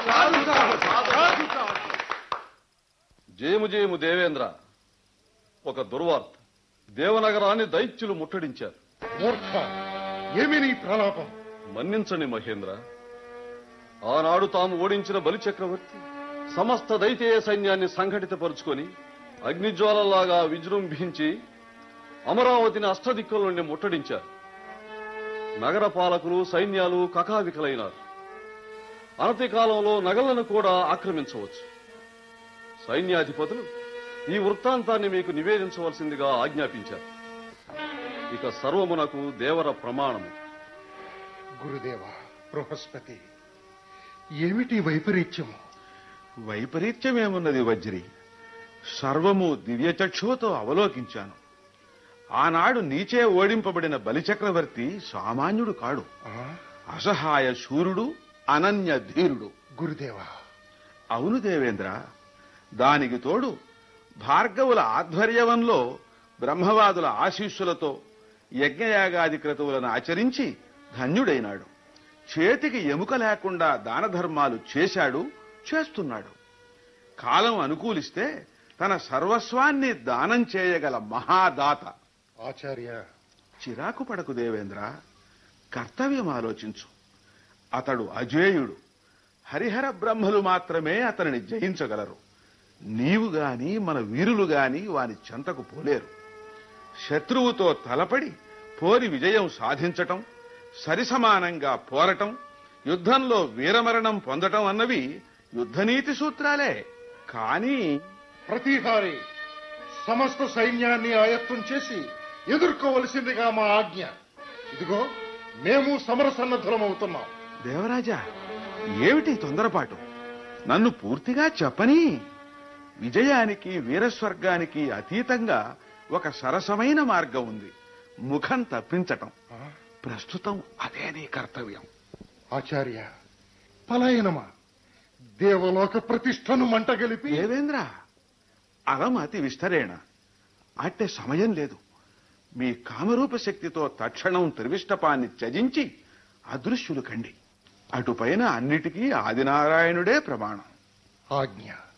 జయము జయము దేవేంద్ర ఒక దుర్వార్త దేవనగరాన్ని దైత్యులు ముట్టడించారు మూర్ఖ ఏమి నీ ప్రలాపం మన్నించండి మహేంద్ర ఆనాడు తాము ఓడించిన బలిచక్రవర్తి సమస్త దైతేయ సైన్యాన్ని సంఘటితపరుచుకొని అగ్నిజ్వాలలాగా విజృంభించి అమరావతిని అష్టదిక్కుల నుండి ముట్టడించారు నగర పాలకులు సైన్యాలు కకావికలైనారు అనతి కాలంలో నగలను కూడా ఆక్రమించవచ్చు సైన్యాధిపతులు ఈ వృత్తాంతాన్ని మీకు నివేదించవలసిందిగా ఆజ్ఞాపించారు ఇక సర్వమునకు దేవర ప్రమాణము గురుదేవ బృహస్పతి ఏమిటి వైపరీత్యము వైపరీత్యమేమున్నది వజ్రి సర్వము దివ్యచక్షువుతో అవలోకించాను ఆనాడు నీచే ఓడింపబడిన బలిచక్రవర్తి సామాన్యుడు కాడు ఆ, అసహాయ శూరుడు అనన్య ధీరుడు గురుదేవ అవును దేవేంద్ర దానికి తోడు భార్గవుల ఆధ్వర్యవంలో బ్రహ్మవాదుల ఆశీస్సులతో యజ్ఞయాగాది క్రతువులను ఆచరించి ధన్యుడైనాడు చేతికి ఎముక లేకుండా దాన ధర్మాలు చేశాడు చేస్తున్నాడు కాలం అనుకూలిస్తే తన సర్వస్వాన్ని దానం చేయగల మహాదాత ఆచార్య చిరాకు పడకు దేవేంద్ర కర్తవ్యం ఆలోచించు అతడు అజేయుడు హరిహర బ్రహ్మలు మాత్రమే అతనిని జయించగలరు నీవు గాని మన వీరులు గాని వాని చెంతకు పోలేరు శత్రువుతో తలపడి పోరి విజయం సాధించటం సరిసమానంగా పోరటం యుద్ధంలో వీరమరణం పొందటం అన్నవి యుద్ధనీతి సూత్రాలే కానీ ప్రతిహారి సమస్త సైన్యాన్ని ఆయత్తం చేసి ఎదుర్కోవలసిందిగా మా ఆజ్ఞ ఇదిగో మేము సమరసన్నద్ధులమవుతున్నాం దేవరాజా ఏమిటి తొందరపాటు నన్ను పూర్తిగా చెప్పని విజయానికి వీరస్వర్గానికి అతీతంగా ఒక సరసమైన మార్గం ఉంది ముఖం తప్పించటం ఆ, ప్రస్తుతం అదే నీ కర్తవ్యం ఆచార్య పలాయనమా దేవలోక ప్రతిష్టను మంటగలిపి దేవేంద్ర అలం అతి విస్తరేణ అట్టే సమయం లేదు మీ కామరూప శక్తితో తక్షణం త్రివిష్టపాన్ని త్యజించి అదృశ్యులు కండి అటుపైన అన్నిటికీ ఆదినారాయణుడే ప్రమాణం ఆజ్ఞ